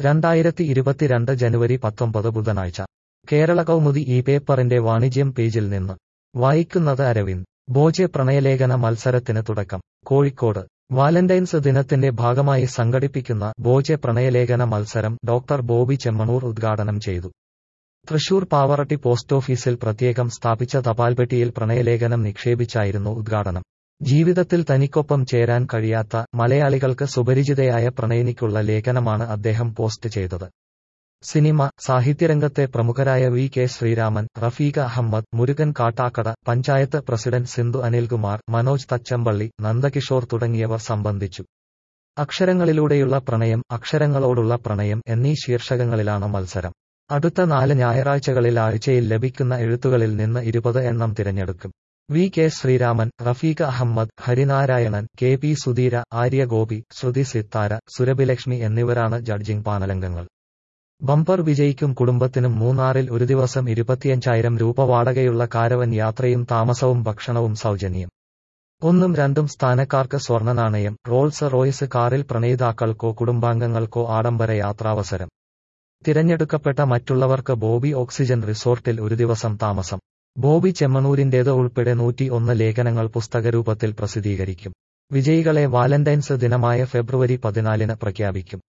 രണ്ടായിരത്തി ഇരുപത്തിരണ്ട് ജനുവരി പത്തൊമ്പത് ബുധനാഴ്ച കേരള കൗമുദി ഈ പേപ്പറിന്റെ വാണിജ്യം പേജിൽ നിന്ന് വായിക്കുന്നത് അരവിന്ദ് ബോജെ പ്രണയലേഖന മത്സരത്തിന് തുടക്കം കോഴിക്കോട് വാലന്റൈൻസ് ദിനത്തിന്റെ ഭാഗമായി സംഘടിപ്പിക്കുന്ന ബോജെ പ്രണയലേഖന മത്സരം ഡോക്ടർ ബോബി ചെമ്മണൂർ ഉദ്ഘാടനം ചെയ്തു തൃശൂർ പാവറട്ടി പോസ്റ്റ് ഓഫീസിൽ പ്രത്യേകം സ്ഥാപിച്ച തപാൽപെട്ടിയിൽ പ്രണയലേഖനം നിക്ഷേപിച്ചായിരുന്നു ഉദ്ഘാടനം ജീവിതത്തിൽ തനിക്കൊപ്പം ചേരാൻ കഴിയാത്ത മലയാളികൾക്ക് സുപരിചിതയായ പ്രണയിനിക്കുള്ള ലേഖനമാണ് അദ്ദേഹം പോസ്റ്റ് ചെയ്തത് സിനിമ സാഹിത്യരംഗത്തെ പ്രമുഖരായ V K Sreeraman Rafeeq Ahammed Murukan Kattakada panchayat president Sindhu Anilkumar Manoj Thachampally Nandakishore തുടങ്ങിയവർ സംബന്ധിച്ചു അക്ഷരങ്ങളിലൂടെയുള്ള പ്രണയം അക്ഷരങ്ങളോടുള്ള പ്രണയം എന്നീ ശീർഷകങ്ങളിലാണ് മത്സരം അടുത്ത നാല് ഞായറാഴ്ചകളിൽ ആഴ്ചയിൽ ലഭിക്കുന്ന എഴുത്തുകളിൽ നിന്ന് ഇരുപത് എണ്ണം തിരഞ്ഞെടുക്കും V K Sreeraman Rafeeq Ahammed Harinarayanan K P Sudheera Arya Gopi Sruthi Sithara Surabhilakshmi എന്നിവരാണ് ജഡ്ജിംഗ് പാനലംഗങ്ങൾ ബമ്പർ വിജയിക്കും കുടുംബത്തിനും മൂന്നാറിൽ ഒരു ദിവസം ഇരുപത്തിയഞ്ചായിരം രൂപ വാടകയുള്ള കാരവൻ യാത്രയും താമസവും ഭക്ഷണവും സൗജന്യം ഒന്നും രണ്ടും സ്ഥാനക്കാർക്ക് സ്വർണ്ണ നാണയം റോൾസ് റോയ്സ് കാറിൽ പ്രണയിതാക്കൾക്കോ കുടുംബാംഗങ്ങൾക്കോ ആഡംബര യാത്രാവസരം തിരഞ്ഞെടുക്കപ്പെട്ട മറ്റുള്ളവർക്ക് ബോബി ഓക്സിജൻ റിസോർട്ടിൽ ഒരു ദിവസം താമസം ബോബി ചെമ്മണൂരിന്റേത് ഉൾപ്പെടെ നൂറ്റി ഒന്ന് ലേഖനങ്ങൾ പുസ്തകരൂപത്തിൽ പ്രസിദ്ധീകരിക്കും വിജയികളെ വാലന്റൈൻസ് ദിനമായ ഫെബ്രുവരി പതിനാലിന് പ്രഖ്യാപിക്കും